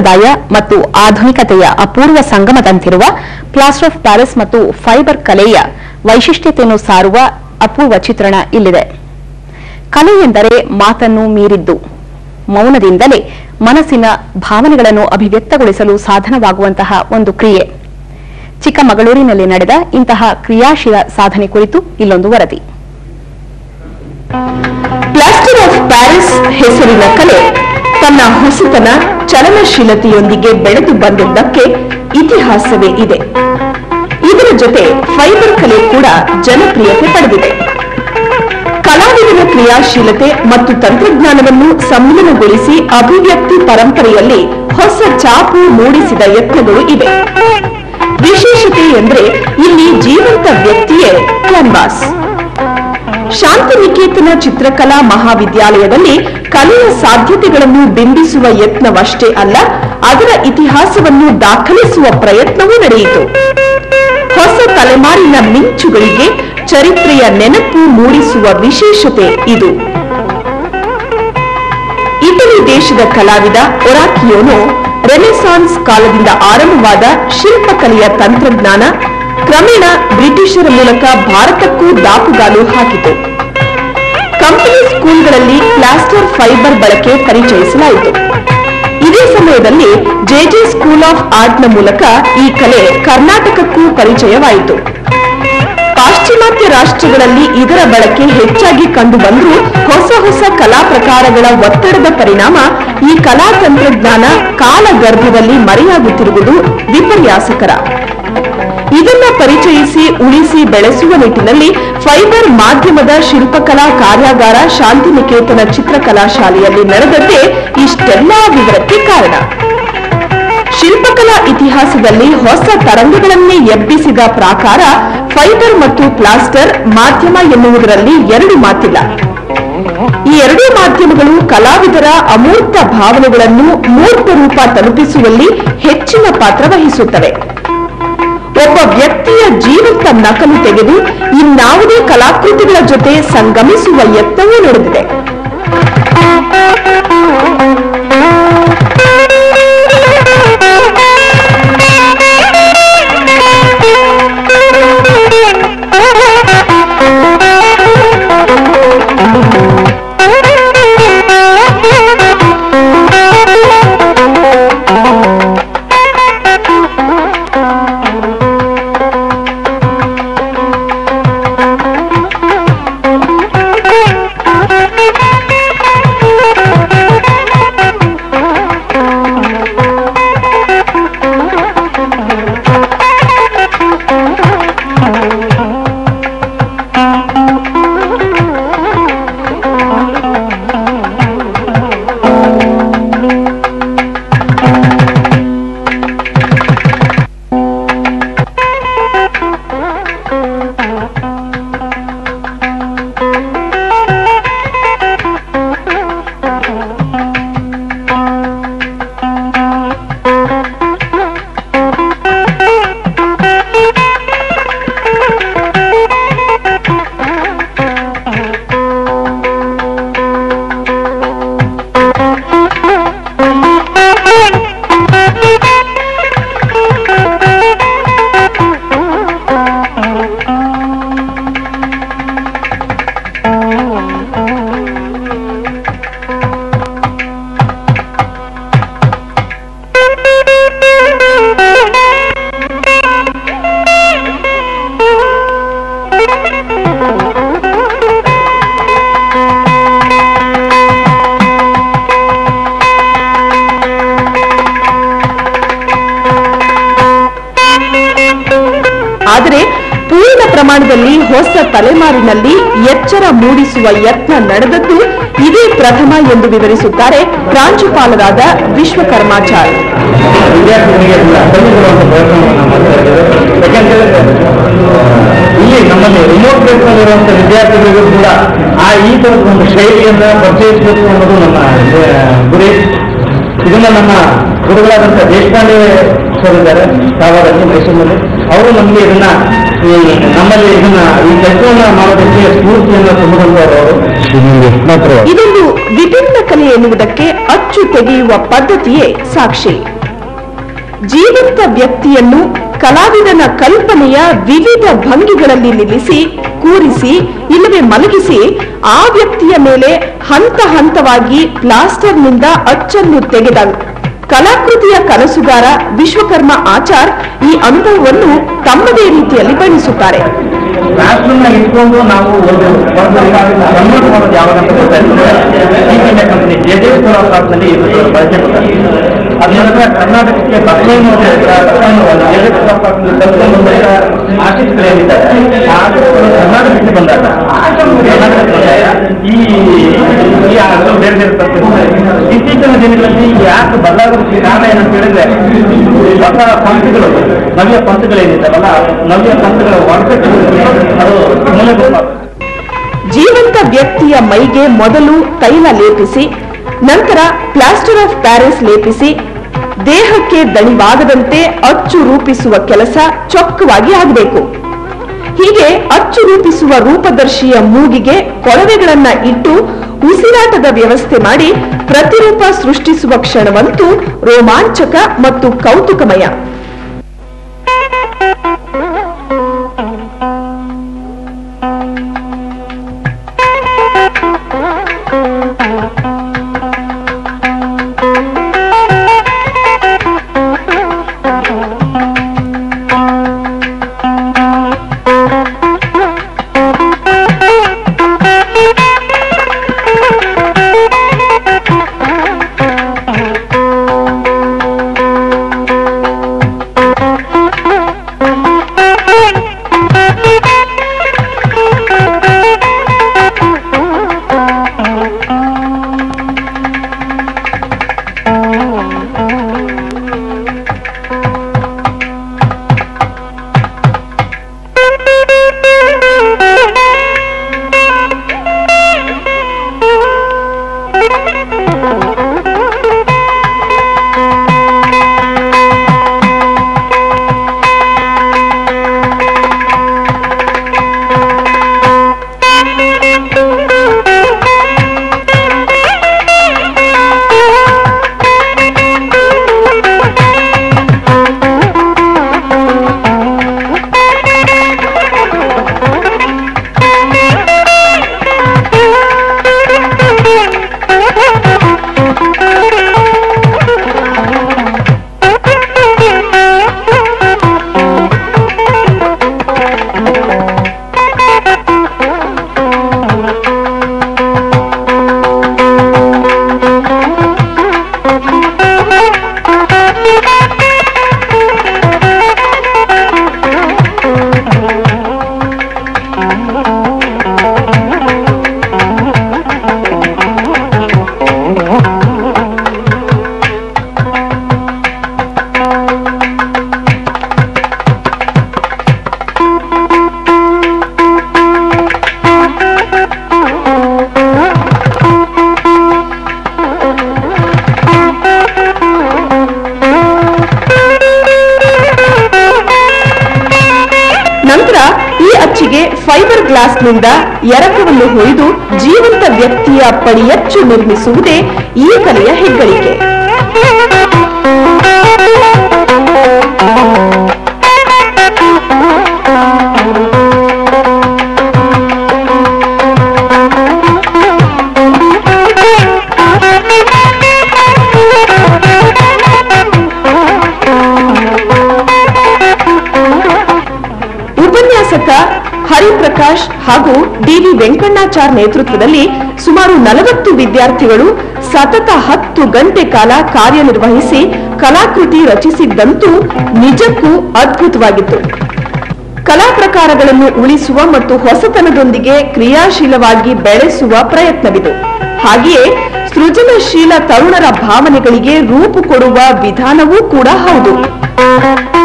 ಸಂಪ್ರದಾಯ ಮತ್ತು ಆಧುನಿಕತೆಯ ಅಪೂರ್ವ ಸಂಗಮದಂತಿರುವ ಪ್ಲಾಸ್ಟರ್ ಆಫ್ ಪ್ಯಾರಿಸ್ ಮತ್ತು ಫೈಬರ್ ಕಲೆಯ ವೈಶಿಷ್ಟ್ಯತೆಯನ್ನು ಸಾರುವ ಅಪೂರ್ವ ಚಿತ್ರಣ ಇಲ್ಲಿದೆ ಕಲೆ ಎಂದರೆ ಮಾತನ್ನು ಮೀರಿದ್ದು ಮೌನದಿಂದಲೇ ಮನಸ್ಸಿನ ಭಾವನೆಗಳನ್ನು ಅಭಿವ್ಯಕ್ತಗೊಳಿಸಲು ಸಾಧನವಾಗುವಂತಹ ಒಂದು ಕ್ರಿಯೆ ಚಿಕ್ಕಮಗಳೂರಿನಲ್ಲಿ ನಡೆದ ಇಂತಹ ಕ್ರಿಯಾಶೀಲ ಸಾಧನೆ ಕುರಿತು ಇಲ್ಲೊಂದು ವರದಿ ಪ್ಲಾಸ್ಟರ್ ಆಫ್ ಪ್ಯಾರಿಸ್ ಹೆಸರಿನ ಕಲೆ ತನ್ನ ಹೊಸತನ ಚಲನಶೀಲತೆಯೊಂದಿಗೆ ಬೆಳೆದು ಬಂದಿದ್ದಕ್ಕೆ ಇತಿಹಾಸವೇ ಇದೆ ಇದರ ಜೊತೆ ಫೈಬರ್ ಕಲೆ ಕೂಡ ಜನಪ್ರಿಯತೆ ಪಡೆದಿದೆ ಕಲಾವಿದರ ಕ್ರಿಯಾಶೀಲತೆ ಮತ್ತು ತಂತ್ರಜ್ಞಾನವನ್ನು ಸಮ್ಮಿಲನಗೊಳಿಸಿ ಅಭಿವ್ಯಕ್ತಿ ಪರಂಪರೆಯಲ್ಲಿ ಹೊಸ ಚಾಪು ಮೂಡಿಸಿದ ಯತ್ನಗಳು ಇವೆ ವಿಶೇಷತೆ ಎಂದ್ರೆ ಇಲ್ಲಿ ಜೀವಂತ ವ್ಯಕ್ತಿಯೇ ಕ್ಯಾನ್ವಾಸ್ ಶಾಂತಿನಿಕೇತನ ಚಿತ್ರಕಲಾ ಮಹಾವಿದ್ಯಾಲಯದಲ್ಲಿ ಕಲೆಯ ಸಾಧ್ಯತೆಗಳನ್ನು ಬಿಂಬಿಸುವ ಯತ್ನವಷ್ಟೇ ಅಲ್ಲ ಅದರ ಇತಿಹಾಸವನ್ನು ದಾಖಲಿಸುವ ಪ್ರಯತ್ನವೂ ನಡೆಯಿತು ಹೊಸ ತಲೆಮಾರಿನ ಮಿಂಚುಗಳಿಗೆ ಚರಿತ್ರೆಯ ನೆನಪು ಮೂಡಿಸುವ ವಿಶೇಷತೆ ಇದು ಇಟಲಿ ದೇಶದ ಕಲಾವಿದ ಒರಾಕಿಯೋನೋ ರೆನೆಸಾನ್ಸ್ ಕಾಲದಿಂದ ಆರಂಭವಾದ ಶಿಲ್ಪಕಲೆಯ ತಂತ್ರಜ್ಞಾನ ಕ್ರಮೇಣ ಬ್ರಿಟಿಷರ ಮೂಲಕ ಭಾರತಕ್ಕೂ ದಾಪುಗಾಲು ಹಾಕಿತು ಕಂಪನಿ ಸ್ಕೂಲ್ಗಳಲ್ಲಿ ಪ್ಲಾಸ್ಟರ್ ಫೈಬರ್ ಬಳಕೆ ಪರಿಚಯಿಸಲಾಯಿತು ಇದೇ ಸಮಯದಲ್ಲಿ ಜೆಜೆ ಸ್ಕೂಲ್ ಆಫ್ ಆರ್ಟ್ನ ಮೂಲಕ ಈ ಕಲೆ ಕರ್ನಾಟಕಕ್ಕೂ ಪರಿಚಯವಾಯಿತು ಪಾಶ್ಚಿಮಾತ್ಯ ರಾಷ್ಟ್ರಗಳಲ್ಲಿ ಇದರ ಬಳಕೆ ಹೆಚ್ಚಾಗಿ ಕಂಡುಬಂದರೂ ಹೊಸ ಹೊಸ ಕಲಾ ಪ್ರಕಾರಗಳ ಒತ್ತಡದ ಪರಿಣಾಮ ಈ ಕಲಾ ತಂತ್ರಜ್ಞಾನ ಕಾಲಗರ್ಭದಲ್ಲಿ ಮರೆಯಾಗುತ್ತಿರುವುದು ವಿಪರ್ಯಾಸಕರ ಇದನ್ನ ಪರಿಚಯಿಸಿ ಉಳಿಸಿ ಬೆಳೆಸುವ ನಿಟ್ಟಿನಲ್ಲಿ ಫೈಬರ್ ಮಾಧ್ಯಮದ ಶಿಲ್ಪಕಲಾ ಕಾರ್ಯಾಗಾರ ಶಾಂತಿನಿಕೇತನ ಚಿತ್ರಕಲಾ ಶಾಲೆಯಲ್ಲಿ ನಡೆದದ್ದೇ ಇಷ್ಟೆಲ್ಲಾ ವಿವರಕ್ಕೆ ಕಾರಣ ಶಿಲ್ಪಕಲಾ ಇತಿಹಾಸದಲ್ಲಿ ಹೊಸ ತರಂಗಗಳನ್ನೇ ಎಬ್ಬಿಸಿದ ಪ್ರಾಕಾರ ಫೈಬರ್ ಮತ್ತು ಪ್ಲಾಸ್ಟರ್ ಮಾಧ್ಯಮ ಎನ್ನುವುದರಲ್ಲಿ ಎರಡು ಮಾತಿಲ್ಲ ಈ ಎರಡೂ ಮಾಧ್ಯಮಗಳು ಕಲಾವಿದರ ಅಮೂರ್ತ ಭಾವನೆಗಳನ್ನು ಮೂರ್ತ ರೂಪ ತಲುಪಿಸುವಲ್ಲಿ ಹೆಚ್ಚಿನ ಪಾತ್ರ ವಹಿಸುತ್ತವೆ ಒಬ್ಬ ವ್ಯಕ್ತಿಯ ಜೀವಂತ ನಕಲು ತೆಗೆದು ಇನ್ನಾವುದೇ ಕಲಾಕೃತಿಗಳ ಜೊತೆ ಸಂಗಮಿಸುವ ಯತ್ನವೂ ನಡೆದಿದೆ ಆದರೆ ಪೂರ್ಣ ಪ್ರಮಾಣದಲ್ಲಿ ಹೊಸ ತಲೆಮಾರಿನಲ್ಲಿ ಎಚ್ಚರ ಮೂಡಿಸುವ ಯತ್ನ ನಡೆದದ್ದು ಇದೇ ಪ್ರಥಮ ಎಂದು ವಿವರಿಸುತ್ತಾರೆ ಪ್ರಾಂಶುಪಾಲರಾದ ವಿಶ್ವಕರ್ಮಾಚಾರ್ಯ ವಿದ್ಯಾರ್ಥಿಗಳಿಗೆ ತಂದುಕೊಡುವಂತ ಪ್ರಯತ್ನವನ್ನು ಮಾಡ್ತಾ ಇದ್ದೇವೆ ಯಾಕೆಂತೇಳಿದ್ರೆ ಇಲ್ಲಿ ನಮ್ಮಲ್ಲಿ ರಿಮೋಟ್ ಪ್ಲೇಸ್ನಲ್ಲಿರುವಂತಹ ವಿದ್ಯಾರ್ಥಿಗಳಿಗೂ ಕೂಡ ಆ ಈ ತರದ ಒಂದು ಶೈಲಿಯನ್ನ ಪರಿಚಯಿಸಬೇಕು ಅನ್ನೋದು ನಮ್ಮ ಆ, ಗುರಿ ಇದನ್ನ ನಮ್ಮ ಗುರುಗಳಾದಂತಹ ದೇಶಪಾಂಡೆ ಸರ್ ಇದ್ದಾರೆ ಧಾರವಾಡದಲ್ಲಿ ಮೈಸೂರಿನಲ್ಲಿ ಅವರು ನಮಗೆ ಇದನ್ನ ಈ ನಮ್ಮಲ್ಲಿ ಇದನ್ನ ಈ ಕೆಲಸವನ್ನ ಮಾಡೋದಕ್ಕೆ ಸ್ಫೂರ್ತಿಯನ್ನ ತುಂಬುವಂತವರು ಅವರು ಇದೊಂದು ವಿಭಿನ್ನ ಕಲೆ ಎನ್ನುವುದಕ್ಕೆ ಅಚ್ಚು ತೆಗೆಯುವ ಪದ್ಧತಿಯೇ ಸಾಕ್ಷಿ ಜೀವಂತ ವ್ಯಕ್ತಿಯನ್ನು ಕಲಾವಿದನ ಕಲ್ಪನೆಯ ವಿವಿಧ ಭಂಗಿಗಳಲ್ಲಿ ನಿಲ್ಲಿಸಿ ಕೂರಿಸಿ ಇಲ್ಲವೇ ಮಲಗಿಸಿ ಆ ವ್ಯಕ್ತಿಯ ಮೇಲೆ ಹಂತ ಹಂತವಾಗಿ ಪ್ಲಾಸ್ಟರ್ನಿಂದ ಅಚ್ಚನ್ನು ತೆಗೆದ ಕಲಾಕೃತಿಯ ಕನಸುಗಾರ ವಿಶ್ವಕರ್ಮ ಆಚಾರ್ ಈ ಅನುಭವವನ್ನು ತಮ್ಮದೇ ರೀತಿಯಲ್ಲಿ ಬಣ್ಣಿಸುತ್ತಾರೆ ಕ್ಲಾಸ್ರೂಮ್ ನ ಇಟ್ಕೊಂಡು ನಾವು ಒಂದು ಒಂದು ಕನ್ವರ್ಟ್ ಮಾಡೋದು ಯಾವಾಗ ಅಂತ ಗೊತ್ತಾಯ್ತದೆ ಈ ಇಂಡಿಯಾ ಕಂಪನಿ ಜೆ ಜೆ ನಲ್ಲಿ ಇದು ಬಳಕೆ ಕೊಡ್ತಾರೆ ಅದ ನಂತರ ಕರ್ನಾಟಕಕ್ಕೆ ಬಸವಣ್ಣ ಜೆ ಜೆ ಆರ್ಟಿಸ್ಟ್ಗಳು ಏನಿದ್ದಾರೆ ಆ ಆರ್ಟಿಸ್ಟ್ಗಳು ಕರ್ನಾಟಕಕ್ಕೆ ಬಂದಾಗ ಕರ್ನಾಟಕಕ್ಕೆ ಬಂದಾಗ ಈ ಈ ಆರ್ಟ್ ಬೇರೆ ಬೇರೆ ತಪ್ಪಿರ್ತದೆ. ಇತ್ತೀಚಿನ ದಿನಗಳಲ್ಲಿ ಈ ಆರ್ಟ್ ಬದಲಾಗೋದಕ್ಕೆ ಕಾರಣ ಏನಂತ ಹೇಳಿದ್ರೆ ಹೊಸ ಪಂಕ್ತಿಗಳು ನವ್ಯ ಪಂಕ್ತಿಗಳು ಏನಿದ್ದಾವಲ್ಲ ನವ್ಯ ಪಂಕ್ತಿಗಳ ಒಡಕಟ್ಟು ಅದು ಮೂಲಭೂತ ಜೀವಂತ ವ್ಯಕ್ತಿಯ ಮೈಗೆ ಮೊದಲು ತೈಲ ಲೇಪಿಸಿ ನಂತರ ಪ್ಲಾಸ್ಟರ್ ಆಫ್ ಪ್ಯಾರಿಸ್ ಲೇಪಿಸಿ ದೇಹಕ್ಕೆ ದಣಿವಾಗದಂತೆ ಅಚ್ಚು ರೂಪಿಸುವ ಕೆಲಸ ಚೊಕ್ಕವಾಗಿ ಆಗಬೇಕು ಹೀಗೆ ಅಚ್ಚು ರೂಪಿಸುವ ರೂಪದರ್ಶಿಯ ಮೂಗಿಗೆ ಕೊಳವೆಗಳನ್ನ ಇಟ್ಟು ಉಸಿರಾಟದ ವ್ಯವಸ್ಥೆ ಮಾಡಿ ಪ್ರತಿರೂಪ ಸೃಷ್ಟಿಸುವ ಕ್ಷಣವಂತೂ ರೋಮಾಂಚಕ ಮತ್ತು ಕೌತುಕಮಯ ನಂತರ ಈ ಅಚ್ಚಿಗೆ ಫೈಬರ್ ಗ್ಲಾಸ್ನಿಂದ ಎರಕವನ್ನು ಹೊಯ್ದು ಜೀವಂತ ವ್ಯಕ್ತಿಯ ಪಡಿಯಚ್ಚು ನಿರ್ಮಿಸುವುದೇ ಈ ಕಲೆಯ ಹೆಗ್ಗಳಿಕೆ ಉಪನ್ಯಾಸಕ ಹರಿಪ್ರಕಾಶ್ ಹಾಗೂ ಡಿವಿ ವೆಂಕಣ್ಣಾಚಾರ್ ನೇತೃತ್ವದಲ್ಲಿ ಸುಮಾರು ನಲವತ್ತು ವಿದ್ಯಾರ್ಥಿಗಳು ಸತತ ಹತ್ತು ಗಂಟೆ ಕಾಲ ಕಾರ್ಯನಿರ್ವಹಿಸಿ ಕಲಾಕೃತಿ ರಚಿಸಿದ್ದಂತೂ ನಿಜಕ್ಕೂ ಅದ್ಭುತವಾಗಿತ್ತು ಕಲಾ ಪ್ರಕಾರಗಳನ್ನು ಉಳಿಸುವ ಮತ್ತು ಹೊಸತನದೊಂದಿಗೆ ಕ್ರಿಯಾಶೀಲವಾಗಿ ಬೆಳೆಸುವ ಪ್ರಯತ್ನವಿದು ಹಾಗೆಯೇ ಸೃಜನಶೀಲ ತರುಣರ ಭಾವನೆಗಳಿಗೆ ರೂಪು ಕೊಡುವ ವಿಧಾನವೂ ಕೂಡ ಹೌದು